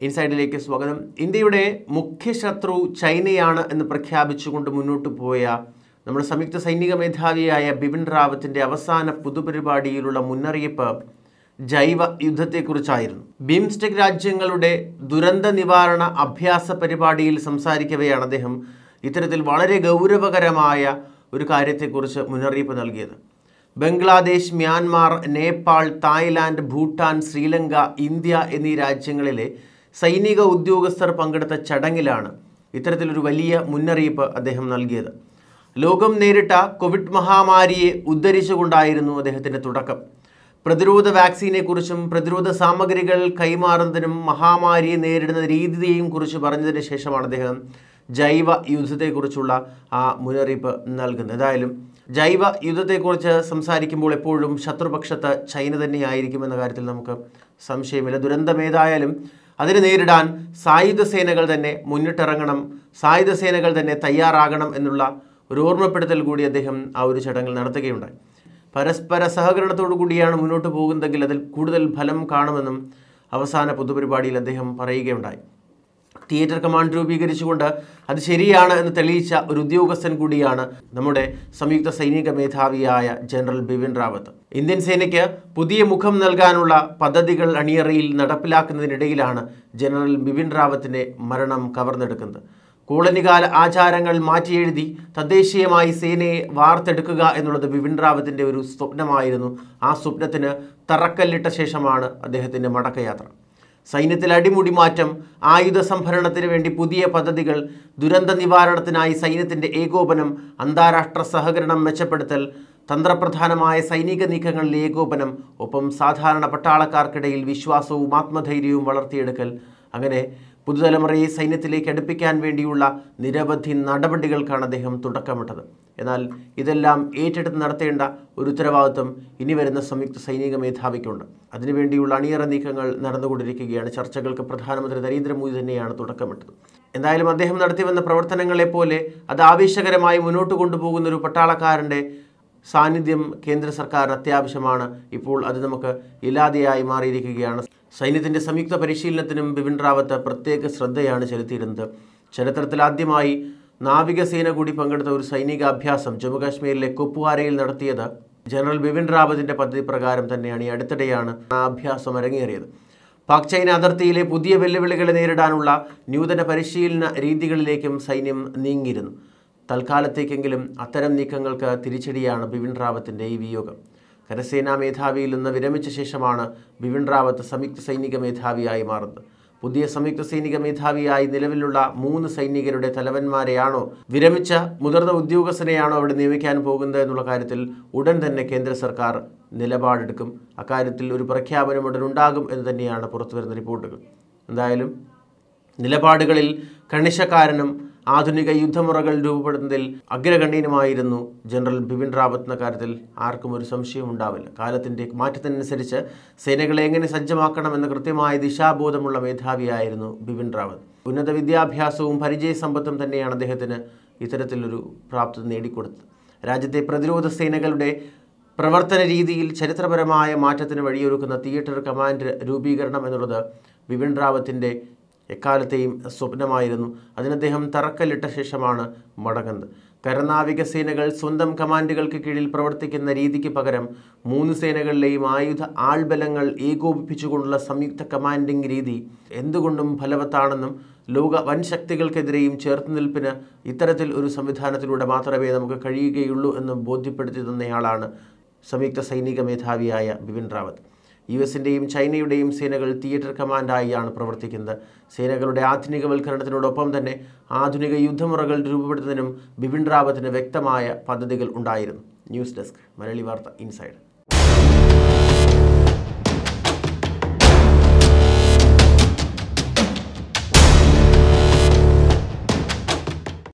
ഇൻസൈഡിലേക്ക് സ്വാഗതം ഇന്ത്യയുടെ മുഖ്യ ശത്രു ചൈനയാണ് എന്ന് പ്രഖ്യാപിച്ചുകൊണ്ട് മുന്നോട്ട് പോയ നമ്മുടെ സംയുക്ത സൈനിക മേധാവിയായ ബിപിൻ റാവത്തിൻ്റെ അവസാന പൊതുപരിപാടിയിലുള്ള മുന്നറിയിപ്പ് ജൈവ യുദ്ധത്തെക്കുറിച്ചായിരുന്നു ബിംസ്റ്റെക് രാജ്യങ്ങളുടെ ദുരന്ത നിവാരണ അഭ്യാസ പരിപാടിയിൽ സംസാരിക്കവെയാണ് അദ്ദേഹം ഇത്തരത്തിൽ വളരെ ഗൗരവകരമായ ഒരു കാര്യത്തെക്കുറിച്ച് മുന്നറിയിപ്പ് നൽകിയത് Bangladesh Myanmar Nepal Thailand Bhutan Sri Lanka India എന്നീ രാജ്യങ്ങളിലെ സൈനിക ഉദ്യോഗസ്ഥർ പങ്കെടുത്ത ചടങ്ങിലാണ് ഇത്തരത്തിലൊരു വലിയ മുന്നറിയിപ്പ് അദ്ദേഹം നൽകിയത് ലോകം നേരിട്ട കോവിഡ് മഹാമാരിയെ ഉദ്ധരിച്ചുകൊണ്ടായിരുന്നു അദ്ദേഹത്തിൻ്റെ തുടക്കം പ്രതിരോധ വാക്സിനെക്കുറിച്ചും പ്രതിരോധ സാമഗ്രികൾ കൈമാറുന്നതിനും മഹാമാരിയെ നേരിടുന്ന രീതിയെയും കുറിച്ച് പറഞ്ഞതിന് ശേഷമാണ് അദ്ദേഹം ജൈവ യുദ്ധത്തെക്കുറിച്ചുള്ള ആ മുന്നറിയിപ്പ് നൽകുന്നത് ഏതായാലും ജൈവ യുദ്ധത്തെക്കുറിച്ച് സംസാരിക്കുമ്പോൾ എപ്പോഴും ശത്രുപക്ഷത്ത് ചൈന തന്നെയായിരിക്കും എന്ന കാര്യത്തിൽ നമുക്ക് സംശയമില്ല ദുരന്തമേതായാലും അതിനെ നേരിടാൻ സായുധ സേനകൾ തന്നെ മുന്നിട്ടിറങ്ങണം സായുധ സേനകൾ തന്നെ തയ്യാറാകണം എന്നുള്ള ഒരു ഓർമ്മപ്പെടുത്തൽ കൂടി അദ്ദേഹം ആ ഒരു ചടങ്ങിൽ നടത്തുകയുണ്ടായി പരസ്പര സഹകരണത്തോടു കൂടിയാണ് മുന്നോട്ട് പോകുന്നതെങ്കിൽ അതിൽ കൂടുതൽ ഫലം കാണുമെന്നും അവസാന പൊതുപരിപാടിയിൽ അദ്ദേഹം പറയുകയുണ്ടായി തിയേറ്റർ കമാൻഡ് രൂപീകരിച്ചുകൊണ്ട് അത് ശരിയാണ് എന്ന് തെളിയിച്ച ഒരു ഉദ്യോഗസ്ഥൻ കൂടിയാണ് നമ്മുടെ സംയുക്ത സൈനിക മേധാവിയായ ജനറൽ ബിപിൻ റാവത്ത് ഇന്ത്യൻ സേനയ്ക്ക് പുതിയ മുഖം നൽകാനുള്ള പദ്ധതികൾ അണിയറയിൽ നടപ്പിലാക്കുന്നതിനിടയിലാണ് ജനറൽ ബിപിൻ റാവത്തിൻ്റെ മരണം കവർന്നെടുക്കുന്നത് കോളനികാല ആചാരങ്ങൾ മാറ്റിയെഴുതി തദ്ദേശീയമായി സേനയെ വാർത്തെടുക്കുക എന്നുള്ളത് ബിപിൻ റാവത്തിൻ്റെ ഒരു സ്വപ്നമായിരുന്നു ആ സ്വപ്നത്തിന് തറക്കല്ലിട്ട ശേഷമാണ് അദ്ദേഹത്തിൻ്റെ മടക്കയാത്ര സൈന്യത്തിൽ അടിമുടി മാറ്റം ആയുധ സംഭരണത്തിന് വേണ്ടി പുതിയ പദ്ധതികൾ ദുരന്ത നിവാരണത്തിനായി സൈന്യത്തിൻ്റെ ഏകോപനം അന്താരാഷ്ട്ര സഹകരണം മെച്ചപ്പെടുത്തൽ തന്ത്രപ്രധാനമായ സൈനിക നീക്കങ്ങളിലെ ഏകോപനം ഒപ്പം സാധാരണ പട്ടാളക്കാർക്കിടയിൽ വിശ്വാസവും ആത്മധൈര്യവും വളർത്തിയെടുക്കൽ അങ്ങനെ പുതുതലമുറയെ സൈന്യത്തിലേക്ക് അടുപ്പിക്കാൻ വേണ്ടിയുള്ള നിരവധി നടപടികൾക്കാണ് അദ്ദേഹം തുടക്കമിട്ടത് എന്നാൽ ഇതെല്ലാം ഏറ്റെടുത്ത് നടത്തേണ്ട ഒരു ഉത്തരവാദിത്വം ഇനി വരുന്ന സംയുക്ത സൈനിക മേധാവിക്കുണ്ട് അതിനുവേണ്ടിയുള്ള അണിയറ നീക്കങ്ങൾ നടന്നുകൊണ്ടിരിക്കുകയാണ് ചർച്ചകൾക്ക് പ്രധാനമന്ത്രി നരേന്ദ്രമോദി തന്നെയാണ് തുടക്കമിട്ടത് എന്തായാലും അദ്ദേഹം നടത്തി വന്ന പ്രവർത്തനങ്ങളെ പോലെ അത് ആവേശകരമായി മുന്നോട്ട് കൊണ്ടുപോകുന്ന ഒരു പട്ടാളക്കാരൻ്റെ സാന്നിധ്യം കേന്ദ്ര സർക്കാർ അത്യാവശ്യമാണ് ഇപ്പോൾ അത് നമുക്ക് ഇല്ലാതെയായി മാറിയിരിക്കുകയാണ് സൈന്യത്തിൻ്റെ സംയുക്ത പരിശീലനത്തിനും ബിപിൻ റാവത്ത് പ്രത്യേക ശ്രദ്ധയാണ് ചെലുത്തിയിരുന്നത് ചരിത്രത്തിൽ ആദ്യമായി നാവികസേന കൂടി പങ്കെടുത്ത ഒരു സൈനിക അഭ്യാസം ജമ്മുകാശ്മീരിലെ കുപ്വാരയിൽ നടത്തിയത് ജനറൽ ബിപിൻ റാവത്തിൻ്റെ പദ്ധതി പ്രകാരം തന്നെയാണ് ഈ അടുത്തിടെയാണ് ആ അഭ്യാസം അരങ്ങേറിയത് പാക് ചൈന അതിർത്തിയിലെ പുതിയ വെല്ലുവിളികളെ നേരിടാനുള്ള നൂതന പരിശീലന രീതികളിലേക്കും സൈന്യം നീങ്ങിയിരുന്നു തൽക്കാലത്തേക്കെങ്കിലും അത്തരം നീക്കങ്ങൾക്ക് തിരിച്ചടിയാണ് ബിപിൻ റാവത്തിൻ്റെ ഈ വിയോഗം കരസേനാ മേധാവിയിൽ നിന്ന് വിരമിച്ച ശേഷമാണ് ബിപിൻ റാവത്ത് സംയുക്ത സൈനിക മേധാവിയായി മാറുന്നത് പുതിയ സംയുക്ത സൈനിക മേധാവിയായി നിലവിലുള്ള മൂന്ന് സൈനികരുടെ തലവന്മാരെയാണോ വിരമിച്ച മുതിർന്ന ഉദ്യോഗസ്ഥനെയാണോ അവിടെ നിയമിക്കാൻ പോകുന്നത് എന്നുള്ള കാര്യത്തിൽ ഉടൻ തന്നെ കേന്ദ്ര സർക്കാർ നിലപാടെടുക്കും അക്കാര്യത്തിൽ ഒരു പ്രഖ്യാപനം ഉടൻ ഉണ്ടാകും എന്ന് തന്നെയാണ് പുറത്തുവരുന്ന റിപ്പോർട്ടുകൾ എന്തായാലും നിലപാടുകളിൽ കണിശക്കാരനും ആധുനിക യുദ്ധമുറകൾ രൂപപ്പെടുന്നതിൽ അഗ്രഗണ്യനുമായിരുന്നു ജനറൽ ബിപിൻ റാവത്ത് എന്ന കാര്യത്തിൽ ആർക്കും ഒരു സംശയവും ഉണ്ടാവില്ല കാലത്തിൻ്റെ മാറ്റത്തിനനുസരിച്ച് സേനകളെ എങ്ങനെ സജ്ജമാക്കണമെന്ന കൃത്യമായ ദിശാബോധമുള്ള മേധാവിയായിരുന്നു ബിപിൻ റാവത്ത് ഉന്നത വിദ്യാഭ്യാസവും പരിചയസമ്പത്തും തന്നെയാണ് അദ്ദേഹത്തിന് ഇത്തരത്തിലൊരു പ്രാപ്തി നേടിക്കൊടുത്തത് രാജ്യത്തെ പ്രതിരോധ സേനകളുടെ പ്രവർത്തന രീതിയിൽ ചരിത്രപരമായ മാറ്റത്തിന് വഴിയൊരുക്കുന്ന തിയേറ്റർ കമാൻഡ് രൂപീകരണം എന്നുള്ളത് ബിപിൻ റാവത്തിൻ്റെ എക്കാലത്തെയും സ്വപ്നമായിരുന്നു അതിന് അദ്ദേഹം തറക്കല്ലിട്ട ശേഷമാണ് മടങ്ങുന്നത് കരനാവിക സേനകൾ സ്വന്തം കമാൻഡുകൾക്ക് കീഴിൽ പ്രവർത്തിക്കുന്ന രീതിക്ക് പകരം മൂന്ന് സേനകളിലെയും ആയുധ ആൾബലങ്ങൾ ഏകോപിപ്പിച്ചുകൊണ്ടുള്ള സംയുക്ത കമാൻഡിംഗ് രീതി എന്തുകൊണ്ടും ഫലവത്താണെന്നും ലോക വൻശക്തികൾക്കെതിരെയും ചേർത്തുനിൽപ്പിന് ഇത്തരത്തിൽ ഒരു സംവിധാനത്തിലൂടെ മാത്രമേ നമുക്ക് കഴിയുകയുള്ളൂ എന്ന് ബോധ്യപ്പെടുത്തി തന്നയാളാണ് സംയുക്ത സൈനിക മേധാവിയായ ബിപിൻ റാവത്ത് യു എസിൻ്റെയും ചൈനയുടെയും സേനകൾ തിയേറ്റർ കമാൻഡായിയാണ് പ്രവർത്തിക്കുന്നത് സേനകളുടെ ആധുനികവൽക്കരണത്തിനോടൊപ്പം തന്നെ ആധുനിക യുദ്ധമുറകൾ രൂപപ്പെടുത്തുന്നതിനും ബിപിൻ റാവത്തിന് വ്യക്തമായ പദ്ധതികൾ ഉണ്ടായിരുന്നു ന്യൂസ് ഡെസ്ക് മലയാളി വാർത്ത ഇൻസൈഡ്